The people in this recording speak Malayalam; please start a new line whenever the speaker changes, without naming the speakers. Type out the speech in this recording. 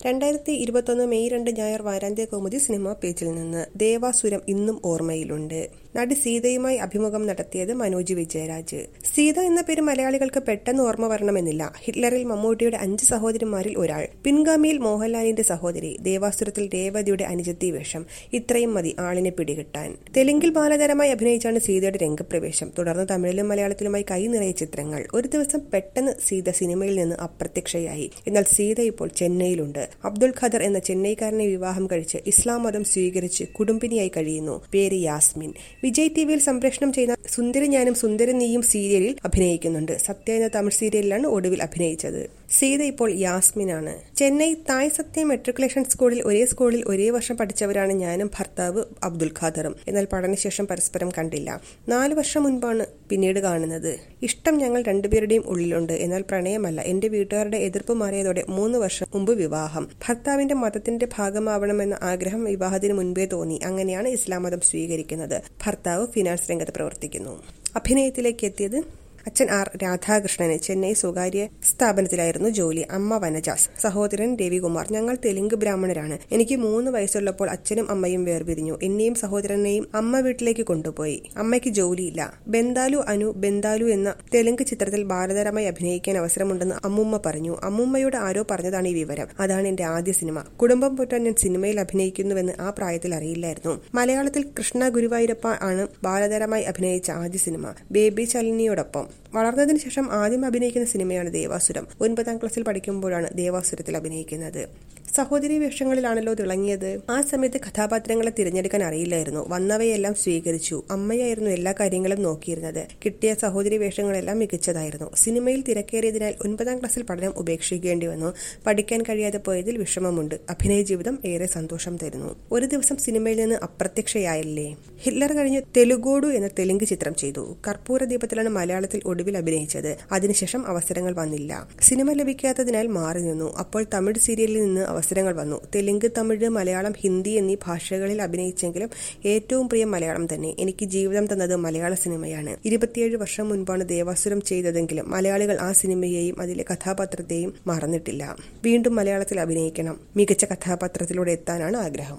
രണ്ടായിരത്തി ഇരുപത്തൊന്ന് മെയ് രണ്ട് ഞായർ വാരാന്ത്യ കൗമുദി സിനിമാ പേജിൽ നിന്ന് ദേവാസുരം ഇന്നും ഓർമ്മയിലുണ്ട് നടി സീതയുമായി അഭിമുഖം നടത്തിയത് മനോജ് വിജയരാജ് സീത എന്ന പേര് മലയാളികൾക്ക് പെട്ടെന്ന് ഓർമ്മ വരണമെന്നില്ല ഹിറ്റ്ലറിൽ മമ്മൂട്ടിയുടെ അഞ്ച് സഹോദരിമാരിൽ ഒരാൾ പിൻഗാമിയിൽ മോഹൻലാലിന്റെ സഹോദരി ദേവാസുരത്തിൽ രേവതിയുടെ അനുജത്തി വേഷം ഇത്രയും മതി ആളിനെ പിടികിട്ടാൻ തെലുങ്കിൽ ബാലതാരമായി അഭിനയിച്ചാണ് സീതയുടെ രംഗപ്രവേശം തുടർന്ന് തമിഴിലും മലയാളത്തിലുമായി കൈ നിറയെ ചിത്രങ്ങൾ ഒരു ദിവസം പെട്ടെന്ന് സീത സിനിമയിൽ നിന്ന് അപ്രത്യക്ഷയായി എന്നാൽ സീത ഇപ്പോൾ ചെന്നൈയിലുണ്ട് അബ്ദുൾ ഖദർ എന്ന ചെന്നൈക്കാരനെ വിവാഹം കഴിച്ച് ഇസ്ലാം മതം സ്വീകരിച്ച് കുടുംബിനിയായി കഴിയുന്നു പേര് യാസ്മിൻ വിജയ് ടിവിയിൽ സംപ്രേഷണം ചെയ്യുന്ന സുന്ദരി ഞാനും സുന്ദരി നീയും സീരിയലിൽ അഭിനയിക്കുന്നുണ്ട് സത്യ എന്ന തമിഴ് സീരിയലിലാണ് ഒടുവിൽ അഭിനയിച്ചത് സീത ഇപ്പോൾ യാസ്മിനാണ് ചെന്നൈ തായ് സത്യ മെട്രിക്കുലേഷൻ സ്കൂളിൽ ഒരേ സ്കൂളിൽ ഒരേ വർഷം പഠിച്ചവരാണ് ഞാനും ഭർത്താവ് അബ്ദുൽ ഖാദറും എന്നാൽ പഠനശേഷം പരസ്പരം കണ്ടില്ല നാല് വർഷം മുൻപാണ് പിന്നീട് കാണുന്നത് ഇഷ്ടം ഞങ്ങൾ രണ്ടുപേരുടെയും ഉള്ളിലുണ്ട് എന്നാൽ പ്രണയമല്ല എന്റെ വീട്ടുകാരുടെ എതിർപ്പ് മാറിയതോടെ മൂന്ന് വർഷം മുമ്പ് വിവാഹം ഭർത്താവിന്റെ മതത്തിന്റെ ഭാഗമാവണമെന്ന ആഗ്രഹം വിവാഹത്തിന് മുൻപേ തോന്നി അങ്ങനെയാണ് ഇസ്ലാം മതം സ്വീകരിക്കുന്നത് ഭർത്താവ് ഫിനാൻസ് രംഗത്ത് പ്രവർത്തിക്കുന്നു അഭിനയത്തിലേക്ക് എത്തിയത് അച്ഛൻ ആർ രാധാകൃഷ്ണന് ചെന്നൈ സ്വകാര്യ സ്ഥാപനത്തിലായിരുന്നു ജോലി അമ്മ വനജ സഹോദരൻ രവികുമാർ ഞങ്ങൾ തെലുങ്ക് ബ്രാഹ്മണരാണ് എനിക്ക് മൂന്ന് വയസ്സുള്ളപ്പോൾ അച്ഛനും അമ്മയും വേർപിരിഞ്ഞു എന്നെയും സഹോദരനെയും അമ്മ വീട്ടിലേക്ക് കൊണ്ടുപോയി അമ്മയ്ക്ക് ജോലിയില്ല ബെന്താലു അനു ബെന്താലു എന്ന തെലുങ്ക് ചിത്രത്തിൽ ബാലതരമായി അഭിനയിക്കാൻ അവസരമുണ്ടെന്ന് അമ്മുമ്മ പറഞ്ഞു അമ്മുമ്മയോട് ആരോ പറഞ്ഞതാണ് ഈ വിവരം അതാണ് എന്റെ ആദ്യ സിനിമ കുടുംബം പോറ്റാൻ ഞാൻ സിനിമയിൽ അഭിനയിക്കുന്നുവെന്ന് ആ പ്രായത്തിൽ അറിയില്ലായിരുന്നു മലയാളത്തിൽ കൃഷ്ണ ഗുരുവായൂരപ്പ ആണ് ബാലതരമായി അഭിനയിച്ച ആദ്യ സിനിമ ബേബി ചലിനിയോടൊപ്പം വളർന്നതിന് ശേഷം ആദ്യം അഭിനയിക്കുന്ന സിനിമയാണ് ദേവാസുരം ഒൻപതാം ക്ലാസ്സിൽ പഠിക്കുമ്പോഴാണ് ദേവാസുരത്തിൽ അഭിനയിക്കുന്നത് സഹോദരി വേഷങ്ങളിലാണല്ലോ തിളങ്ങിയത് ആ സമയത്ത് കഥാപാത്രങ്ങളെ തിരഞ്ഞെടുക്കാൻ അറിയില്ലായിരുന്നു വന്നവയെല്ലാം സ്വീകരിച്ചു അമ്മയായിരുന്നു എല്ലാ കാര്യങ്ങളും നോക്കിയിരുന്നത് കിട്ടിയ സഹോദരി വേഷങ്ങളെല്ലാം മികച്ചതായിരുന്നു സിനിമയിൽ തിരക്കേറിയതിനാൽ ഒൻപതാം ക്ലാസ്സിൽ പഠനം ഉപേക്ഷിക്കേണ്ടി വന്നു പഠിക്കാൻ കഴിയാതെ പോയതിൽ വിഷമമുണ്ട് അഭിനയ ജീവിതം ഏറെ സന്തോഷം തരുന്നു ഒരു ദിവസം സിനിമയിൽ നിന്ന് അപ്രത്യക്ഷയായില്ലേ ഹിറ്റ്ലർ കഴിഞ്ഞ് തെലുഗോഡു എന്ന തെലുങ്ക് ചിത്രം ചെയ്തു കർപ്പൂര ദീപത്തിലാണ് മലയാളത്തിൽ ഒടുവിൽ അഭിനയിച്ചത് അതിനുശേഷം അവസരങ്ങൾ വന്നില്ല സിനിമ ലഭിക്കാത്തതിനാൽ മാറി നിന്നു അപ്പോൾ തമിഴ് സീരിയലിൽ നിന്ന് അവസരങ്ങൾ വന്നു തെലുങ്ക് തമിഴ് മലയാളം ഹിന്ദി എന്നീ ഭാഷകളിൽ അഭിനയിച്ചെങ്കിലും ഏറ്റവും പ്രിയം മലയാളം തന്നെ എനിക്ക് ജീവിതം തന്നത് മലയാള സിനിമയാണ് ഇരുപത്തിയേഴ് വർഷം മുൻപാണ് ദേവാസുരം ചെയ്തതെങ്കിലും മലയാളികൾ ആ സിനിമയെയും അതിലെ കഥാപാത്രത്തെയും മറന്നിട്ടില്ല വീണ്ടും മലയാളത്തിൽ അഭിനയിക്കണം മികച്ച കഥാപാത്രത്തിലൂടെ എത്താനാണ് ആഗ്രഹം